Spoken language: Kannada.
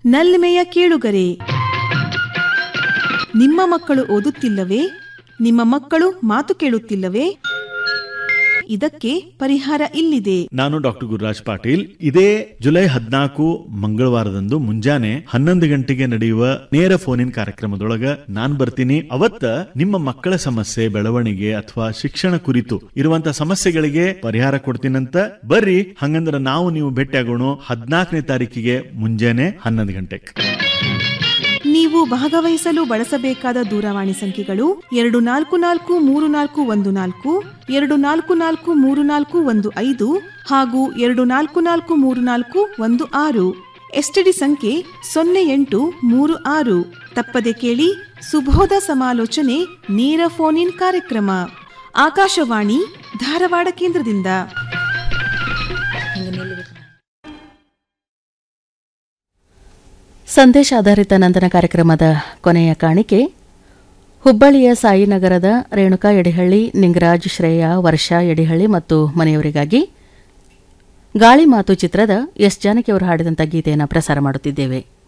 ನಲ್ಮೆಯ ಕೇಳುಗರೆ ನಿಮ್ಮ ಮಕ್ಕಳು ಓದುತ್ತಿಲ್ಲವೇ ನಿಮ್ಮ ಮಕ್ಕಳು ಮಾತು ಕೇಳುತ್ತಿಲ್ಲವೇ ಇದಕ್ಕೆ ಪರಿಹಾರ ಇಲ್ಲಿದೆ ನಾನು ಡಾಕ್ಟರ್ ಗುರುರಾಜ್ ಪಾಟೀಲ್ ಇದೇ ಜುಲೈ ಹದಿನಾಲ್ಕು ಮಂಗಳವಾರದಂದು ಮುಂಜಾನೆ ಹನ್ನೊಂದು ಗಂಟೆಗೆ ನಡೆಯುವ ನೇರ ಫೋನಿನ್ ಕಾರ್ಯಕ್ರಮದೊಳಗ ನಾನ್ ಬರ್ತೀನಿ ಅವತ್ತ ನಿಮ್ಮ ಮಕ್ಕಳ ಸಮಸ್ಯೆ ಬೆಳವಣಿಗೆ ಅಥವಾ ಶಿಕ್ಷಣ ಕುರಿತು ಇರುವಂತ ಸಮಸ್ಯೆಗಳಿಗೆ ಪರಿಹಾರ ಕೊಡ್ತೀನಂತ ಬರ್ರಿ ಹಂಗಂದ್ರ ನಾವು ನೀವು ಭೇಟಿಯಾಗೋಣ ಹದಿನಾಲ್ಕನೇ ತಾರೀಕಿಗೆ ಮುಂಜಾನೆ ಹನ್ನೊಂದು ಗಂಟೆಗೆ ನೀವು ಭಾಗವಹಿಸಲು ಬಳಸಬೇಕಾದ ದೂರವಾಣಿ ಸಂಖ್ಯೆಗಳು ಎರಡು ನಾಲ್ಕು ನಾಲ್ಕು ಮೂರು ನಾಲ್ಕು ಒಂದು ನಾಲ್ಕು ಎರಡು ನಾಲ್ಕು ನಾಲ್ಕು ಮೂರು ನಾಲ್ಕು ಒಂದು ಐದು ಹಾಗೂ ಎರಡು ನಾಲ್ಕು ನಾಲ್ಕು ಮೂರು ನಾಲ್ಕು ಒಂದು ಆರು ಎಸ್ಟಿಡಿ ಸಂಖ್ಯೆ ಸೊನ್ನೆ ಎಂಟು ಮೂರು ಆರು ತಪ್ಪದೆ ಕೇಳಿ ಸುಬೋಧ ಸಮಾಲೋಚನೆ ನೇರ ಫೋನ್ ಇನ್ ಕಾರ್ಯಕ್ರಮ ಆಕಾಶವಾಣಿ ಧಾರವಾಡ ಕೇಂದ್ರದಿಂದ ಸಂದೇಶ ಆಧಾರಿತ ನಂದನ ಕಾರ್ಯಕ್ರಮದ ಕೊನೆಯ ಕಾಣಿಕೆ ಹುಬ್ಬಳ್ಳಿಯ ಸಾಯಿನಗರದ ರೇಣುಕಾ ಯಡಿಹಳ್ಳಿ ನಿಂಗರಾಜ್ ಶ್ರೇಯಾ ವರ್ಷಾ ಯಡಿಹಳ್ಳಿ ಮತ್ತು ಮನೆಯವರಿಗಾಗಿ ಗಾಳಿ ಮಾತು ಚಿತ್ರದ ಎಸ್ ಜಾನಕಿ ಅವರು ಹಾಡಿದಂಥ ಗೀತೆಯನ್ನು ಪ್ರಸಾರ ಮಾಡುತ್ತಿದ್ದೇವೆ